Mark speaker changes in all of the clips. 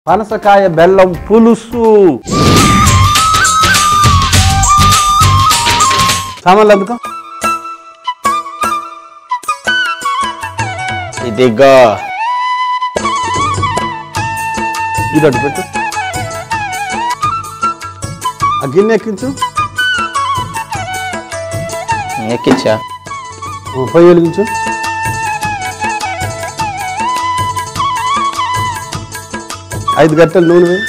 Speaker 1: పనసకాయ బెల్లం పులుసు సామాన్లు అందుకో
Speaker 2: ఇదిగో
Speaker 1: ఇది అటు పెట్టు ఆ గిన్నె ఎక్కించు
Speaker 2: ఎక్కిచ్చా
Speaker 1: ఆ, పొయ్యి వెలిగించు ఐదు గంటలు నూనె వేయి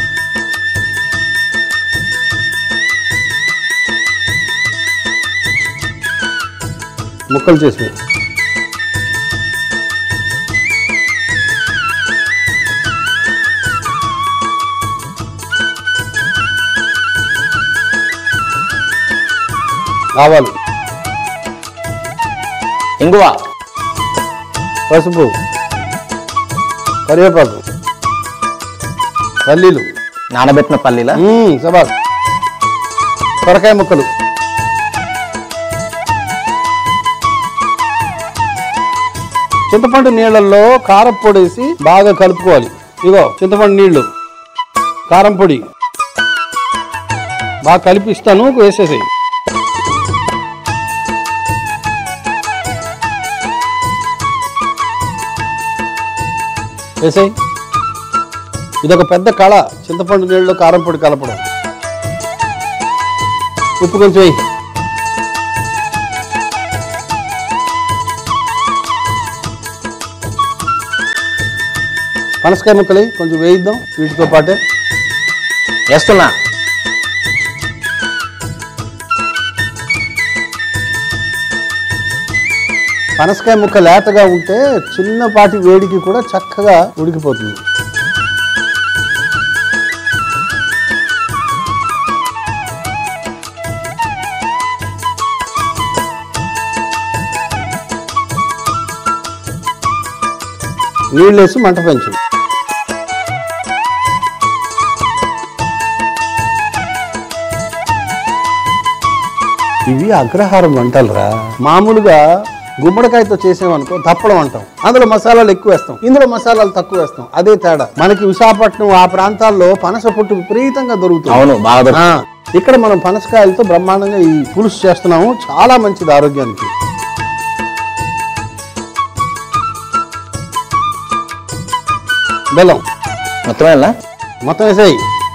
Speaker 1: ముక్కలు చేసి వేయి. ఆవాలు
Speaker 2: ఇంగువ
Speaker 1: పసుపు కరివేపాకు పల్లీలు
Speaker 2: నానబెట్టిన పల్లీల
Speaker 1: మ్మ్, సబాస్ సొరకాయ ముక్కలు చింతపండు నీళ్ళల్లో కారం పొడి వేసి బాగా కలుపుకోవాలి ఇగో చింతపండు నీళ్లు కారం పొడి బాగా కలిపిస్తాను వేసేసాయి వేసాయి ఇదొక పెద్ద కళ చింతపండు నీళ్ళలో కారం పొడి కలపడం ఉప్పు కొంచెం వేయి పనసకాయ ముక్కలు వేయి, కొంచెం వేయిద్దాం వీటితో పాటే
Speaker 2: వేస్తున్నా
Speaker 1: పనసకాయ ముక్క లేతగా ఉంటే చిన్నపాటి వేడికి కూడా చక్కగా ఉడికిపోతుంది నీళ్ళు వేసి మంట పెంచు ఇవి అగ్రహారం వంటలురా మామూలుగా గుమ్మడికాయతో చేసామనుకో దప్పడం అంటాం అందులో మసాలాలు ఎక్కువ వేస్తాం ఇందులో మసాలాలు తక్కువ వేస్తాం అదే తేడా మనకి విశాఖపట్నం ఆ ప్రాంతాల్లో పనస పొట్టు విపరీతంగా దొరుకుతుంది
Speaker 2: అవును బాగా దొరుకుతుంది.
Speaker 1: ఆ, ఇక్కడ మనం పనసకాయలతో బ్రహ్మాండంగా ఈ పులుసు చేస్తున్నాము చాలా మంచిది ఆరోగ్యానికి బెల్లం
Speaker 2: మొత్తం వెళ్ళా
Speaker 1: మొత్తం వేసేయి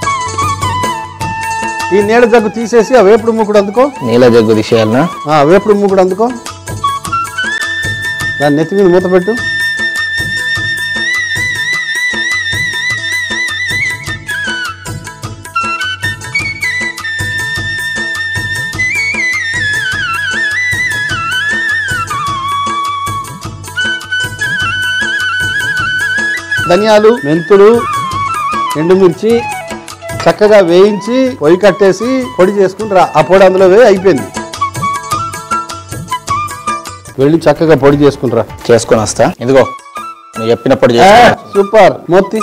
Speaker 1: ఈ నీళ్ళ జగ్గు తీసేసి ఆ వేపుడు మూకుడు అందుకో
Speaker 2: నీళ్ళ జగ్గు తీసేయాలనా
Speaker 1: ఆ వేపుడు మూకుడు అందుకో దాన్ని నెత్తి మీద మూత పెట్టు ధనియాలు మెంతులు ఎండుమిర్చి చక్కగా వేయించి పొయ్యి కట్టేసి పొడి చేసుకుని రా ఆ పొడి అందులో వేయి అయిపోయింది వెళ్ళి చక్కగా పొడి చేసుకుని రా
Speaker 2: చేసుకొని వస్తా ఇదిగో నువ్వు చెప్పినప్పుడు
Speaker 1: ఆ,
Speaker 2: చేసుకో
Speaker 1: సూపర్ మొత్తి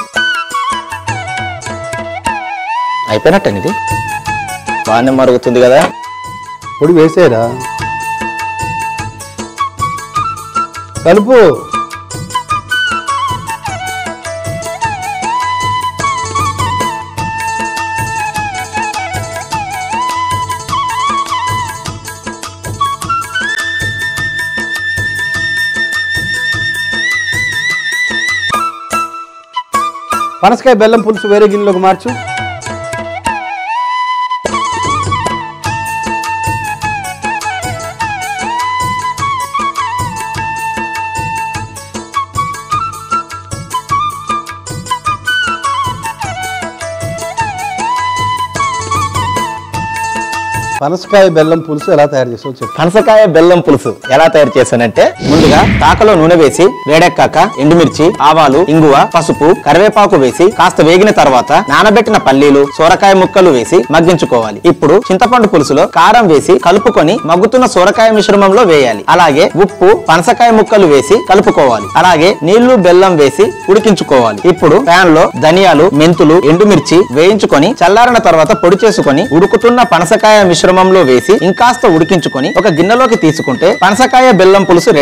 Speaker 2: అయిపోయినట్టే ఇది బాగానే మరుగుతుంది కదా
Speaker 1: పొడి వేసేరా కలుపు పనసకాయ బెల్లం పులుసు వేరే గిన్నెలోకి మార్చు పనసకాయ బెల్లం పులుసు ఎలా తయారు చేసావు చెప్పు
Speaker 2: పనసకాయ బెల్లం పులుసు ఎలా తయారు చేశానంటే ముందుగా తాకలో నూనె వేసి వేడెక్కాక ఎండుమిర్చి ఆవాలు ఇంగువ పసుపు కరివేపాకు వేసి కాస్త వేగిన తర్వాత నానబెట్టిన పల్లీలు సొరకాయ ముక్కలు వేసి మగ్గించుకోవాలి ఇప్పుడు చింతపండు పులుసులో కారం వేసి కలుపుకొని మగ్గుతున్న సొరకాయ మిశ్రమంలో వేయాలి అలాగే ఉప్పు పనసకాయ ముక్కలు వేసి కలుపుకోవాలి అలాగే నీళ్లు బెల్లం వేసి ఉడికించుకోవాలి ఇప్పుడు ప్యాన్ లో ధనియాలు మెంతులు ఎండుమిర్చి వేయించుకొని చల్లారిన తర్వాత పొడి చేసుకొని ఉడుకుతున్న పనసకాయ మిశ్రమంలో వేసి ఇంకాస్త ఉడికించుకొని ఒక గిన్నెలోకి తీసుకుంటే పనసకాయ బెల్లం పులుసు రెడీ